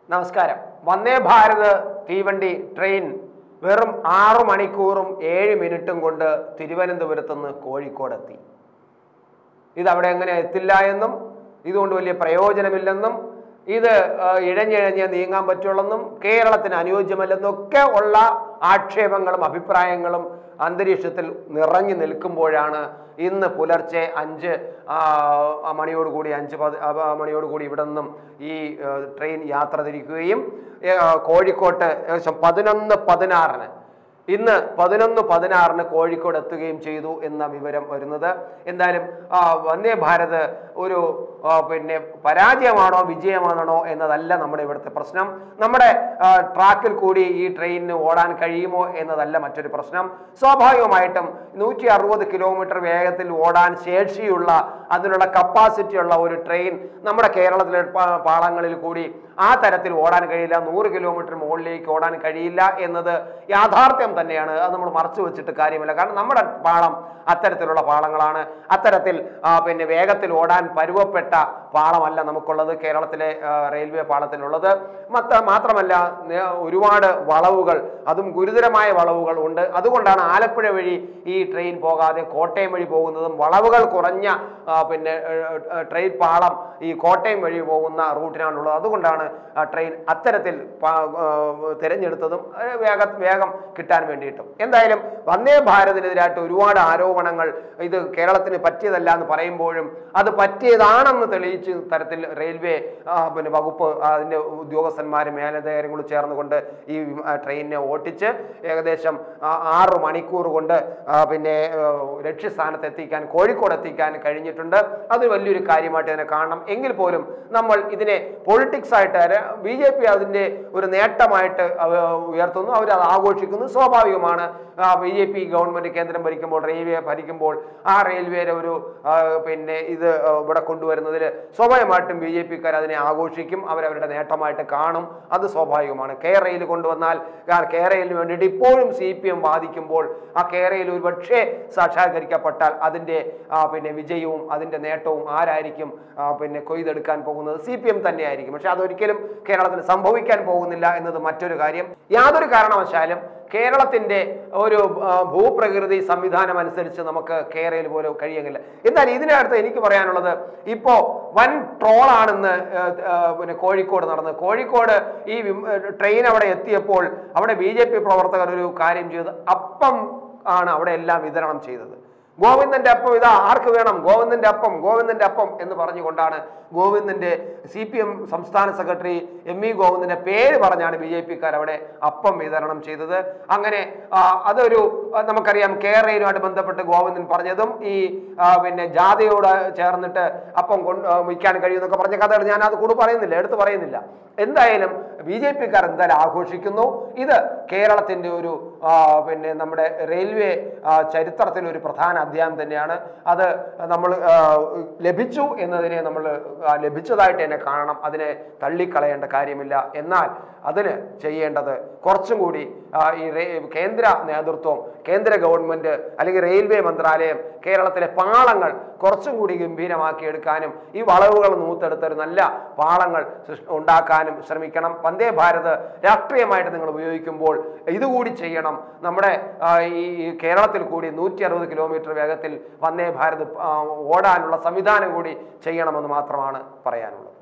നമസ്കാരം വന്ദേ ഭാരത് തീവണ്ടി ട്രെയിൻ വെറും ആറു മണിക്കൂറും ഏഴ് മിനിറ്റും കൊണ്ട് തിരുവനന്തപുരത്ത് നിന്ന് കോഴിക്കോടെത്തി ഇത് അവിടെ എങ്ങനെ എത്തില്ല എന്നും ഇതുകൊണ്ട് വലിയ പ്രയോജനമില്ലെന്നും ഇത് ആ, ഇഴഞ്ഞിഴഞ്ഞ് നീങ്ങാൻ പറ്റുള്ളെന്നും കേരളത്തിന് അനുയോജ്യമല്ലെന്നും ഒക്കെ ഉള്ള ആക്ഷേപങ്ങളും അഭിപ്രായങ്ങളും അന്തരീക്ഷത്തിൽ നിറഞ്ഞു നിൽക്കുമ്പോഴാണ് ഇന്ന് പുലർച്ചെ അഞ്ച് ആ, ആ മണിയോടുകൂടി അഞ്ച് പത് ആ, ആ, മണിയോടുകൂടി ഇവിടെ നിന്നും ഈ ആ, ട്രെയിൻ യാത്ര തിരിക്കുകയും ഏ, ആ, കോഴിക്കോട്ട് ഏകദേശം പതിനൊന്ന് പതിനാറിന് ഇന്ന് പതിനൊന്ന് പതിനാറിന് കോഴിക്കോട് എത്തുകയും ചെയ്തു എന്ന വിവരം വരുന്നത് എന്തായാലും ആ, വന്ദേ ഭാരത് ഒരു ആ, പിന്നെ പരാജയമാണോ വിജയമാണോ എന്നതല്ല നമ്മുടെ ഇവിടുത്തെ പ്രശ്നം നമ്മുടെ ആ, ട്രാക്കിൽ കൂടി ഈ ട്രെയിനിന് ഓടാൻ കഴിയുമോ എന്നതല്ല മറ്റൊരു പ്രശ്നം സ്വാഭാവികമായിട്ടും നൂറ്റി അറുപത് കിലോമീറ്റർ വേഗത്തിൽ ഓടാൻ ശേഷിയുള്ള അതിനുള്ള കപ്പാസിറ്റി ഉള്ള ഒരു ട്രെയിൻ നമ്മുടെ കേരളത്തിലെ പ- പാളങ്ങളിൽ കൂടി ആ തരത്തിൽ ഓടാൻ കഴിയില്ല നൂറ് കിലോമീറ്റർ മുകളിലേക്ക് ഓടാൻ കഴിയില്ല എന്നത് യാഥാർത്ഥ്യം തന്നെയാണ് അത് നമ്മൾ മറച്ചു വെച്ചിട്ട് കാര്യമില്ല കാരണം നമ്മുടെ പാളം അത്തരത്തിലുള്ള പാളങ്ങളാണ് അത്തരത്തിൽ ആ, പിന്നെ വേഗത്തിൽ ഓടാൻ പരുവപ്പെട്ട പാളമല്ല നമുക്കുള്ളത് കേരളത്തിലെ ആ, റെയിൽവേ പാളത്തിനുള്ളത് മത്ത മാത്രമല്ല നേ- ഒരുപാട് വളവുകൾ അതും ഗുരുതരമായ വളവുകൾ ഉണ്ട് അതുകൊണ്ടാണ് ആലപ്പുഴ വഴി ഈ ട്രെയിൻ പോകാതെ കോട്ടയം വഴി പോകുന്നതും വളവുകൾ കുറഞ്ഞ ആ, പിന്നെ ഏ, ഏ, ട്രെയിൻ പാളം ഈ കോട്ടയം വഴി പോകുന്ന റൂട്ടിനാണുള്ളത് അതുകൊണ്ടാണ് ആ ട്രെയിൻ അത്തരത്തിൽ പാ- ആ, തിരഞ്ഞെടുത്തതും ഏ, വേഗ വേഗം കിട്ടാൻ വേണ്ടിയിട്ടും എന്തായാലും വന്ദേ ഭാരതിനെതിരായിട്ട് ഒരുപാട് ആരോപണങ്ങൾ ഇത് കേരളത്തിന് പറ്റിയതല്ല എന്ന് പറയുമ്പോഴും അത് പറ്റിയതാണെന്ന് തെളിയിച്ച് തരത്തിൽ റെയിൽവേ ആ, പിന്നെ വകുപ്പ് അതിൻ്റെ ഉദ്യോഗസ്ഥന്മാരും മേലധികാരികളും ചേർന്നുകൊണ്ട് ഈ വിമ- ആ, ട്രെയിനിനെ ഓട്ടിച്ച് ഏകദേശം ആ, ആറ് മണിക്കൂർ കൊണ്ട് ആ, പിന്നെ ആ, ലക്ഷ്യസ്ഥാനത്ത് എത്തിക്കാൻ കോഴിക്കോട് എത്തിക്കാൻ കഴിഞ്ഞിട്ടുണ്ട് അത് വലിയൊരു കാര്യമായിട്ട് തന്നെ കാണണം എങ്കിൽ പോലും നമ്മൾ ഇതിനെ പൊളിറ്റിക്സ് ആയിട്ട് ബി ജെ പി അതിൻ്റെ ഒരു നേട്ടമായിട്ട് അവ- ഉയർത്തുന്നു അവർ അത് ആഘോഷിക്കുന്നു സ്വാഭാവികമാണ് ബി ജെ പി ഗവൺമെന്റ് കേന്ദ്രം ഭരിക്കുമ്പോൾ റെയിൽവേ ഭരിക്കുമ്പോൾ ആ റെയിൽവേയുടെ ഒരു ആ, പിന്നെ ഇത് ആ, ഇവിടെ കൊണ്ടുവരുന്നതിൽ സ്വാഭാവികമായിട്ടും ബി ജെ പിക്കാർ അതിനെ ആഘോഷിക്കും അവരവരുടെ നേട്ടമായിട്ട് കാണും അത് സ്വാഭാവികമാണ് കെ റെയിൽ കൊണ്ടുവന്നാൽ കാരണം കെ റെയിലിന് വേണ്ടിയിട്ട് ഇപ്പോഴും സി പി എം വാദിക്കുമ്പോൾ ആ കെ റെയിൽ ഒരു പക്ഷേ സാക്ഷാത്കരിക്കപ്പെട്ടാൽ അതിൻ്റെ ആ, പിന്നെ വിജയവും അതിൻ്റെ നേട്ടവും ആരായിരിക്കും ആ, പിന്നെ കൊയ്തെടുക്കാൻ പോകുന്നത് സി പി എം തന്നെയായിരിക്കും പക്ഷെ അതൊരിക്കലും കേരളത്തിൽ സംഭവിക്കാൻ പോകുന്നില്ല എന്നത് മറ്റൊരു കാര്യം യാതൊരു കാരണവശാലും കേരളത്തിന്റെ ഒരു ആ, ഭൂപ്രകൃതി സംവിധാനം അനുസരിച്ച് നമുക്ക് കേരളയിൽ പോലെ കഴിയുന്നില്ല എന്നാൽ ഇതിനടുത്ത് എനിക്ക് പറയാനുള്ളത് ഇപ്പോ വൻ ട്രോളാണെന്ന് ആ, ആ, പിന്നെ കോഴിക്കോട് നടന്നത് കോഴിക്കോട് ഈ വിം- ട്രെയിൻ അവിടെ എത്തിയപ്പോൾ അവിടെ ബി ജെ പി പ്രവർത്തകർ ഒരു കാര്യം ചെയ്തത് അപ്പം ആണ് അവിടെ എല്ലാം വിതരണം ചെയ്തത് ഗോവിന്ദന്റെ അപ്പം ഇതാ ആർക്ക് വേണം ഗോവിന്ദന്റെ അപ്പം ഗോവിന്ദന്റെ അപ്പം എന്ന് പറഞ്ഞുകൊണ്ടാണ് ഗോവിന്ദന്റെ സി പി എം സംസ്ഥാന സെക്രട്ടറി എം ഇ ഗോവിന്ദന്റെ പേര് പറഞ്ഞാണ് ബി ജെ പിക്കാർ അവിടെ അപ്പം വിതരണം ചെയ്തത് അങ്ങനെ ആ, അതൊരു ആ, നമുക്കറിയാം കേരളയുമായിട്ട് ബന്ധപ്പെട്ട് ഗോവിന്ദൻ പറഞ്ഞതും ഈ ആ, പിന്നെ ജാഥയോട് ചേർന്നിട്ട് അപ്പം കൊണ്ട് ആ, വിൽക്കാൻ കഴിയുമെന്നൊക്കെ പറഞ്ഞ കഥകൾ ഞാൻ അത് കൂടെ പറയുന്നില്ല എടുത്ത് പറയുന്നില്ല എന്തായാലും ബി ജെ പിക്കാർ എന്തായാലും ആഘോഷിക്കുന്നു ഇത് കേരളത്തിന്റെ ഒരു ആ, പിന്നെ നമ്മുടെ റെയിൽവേ ആ, ചരിത്രത്തിൽ ഒരു പ്രധാന അധ്യായം തന്നെയാണ് അത് നമ്മൾ ആ, ലഭിച്ചു എന്നതിനെ നമ്മൾ ആ, ലഭിച്ചതായിട്ട് തന്നെ കാണണം അതിനെ തള്ളിക്കളയേണ്ട കാര്യമില്ല എന്നാൽ അതിന് ചെയ്യേണ്ടത് കുറച്ചും കൂടി ആ, ഈ റേ- കേന്ദ്ര നേതൃത്വം കേന്ദ്ര ഗവൺമെന്റ് അല്ലെങ്കിൽ റെയിൽവേ മന്ത്രാലയം കേരളത്തിലെ പാളങ്ങൾ കുറച്ചും കൂടി ഗംഭീരമാക്കി എടുക്കാനും ഈ വളവുകൾ നൂത്തെടുത്ത ഒരു നല്ല പാളങ്ങൾ സൃഷ്- ഉണ്ടാക്കാനും ശ്രമിക്കണം വന്ദേ ഭാരത് രാഷ്ട്രീയമായിട്ട് നിങ്ങൾ ഉപയോഗിക്കുമ്പോൾ ഇതുകൂടി ചെയ്യണം നമ്മുടെ ആ, ഈ ഈ കേരളത്തിൽ കൂടി നൂറ്റി അറുപത് കിലോമീറ്റർ വേഗത്തിൽ വന്ദേ ഭാരത് ആ, ഓടാനുള്ള സംവിധാനം കൂടി ചെയ്യണമെന്ന് മാത്രമാണ് പറയാനുള്ളത്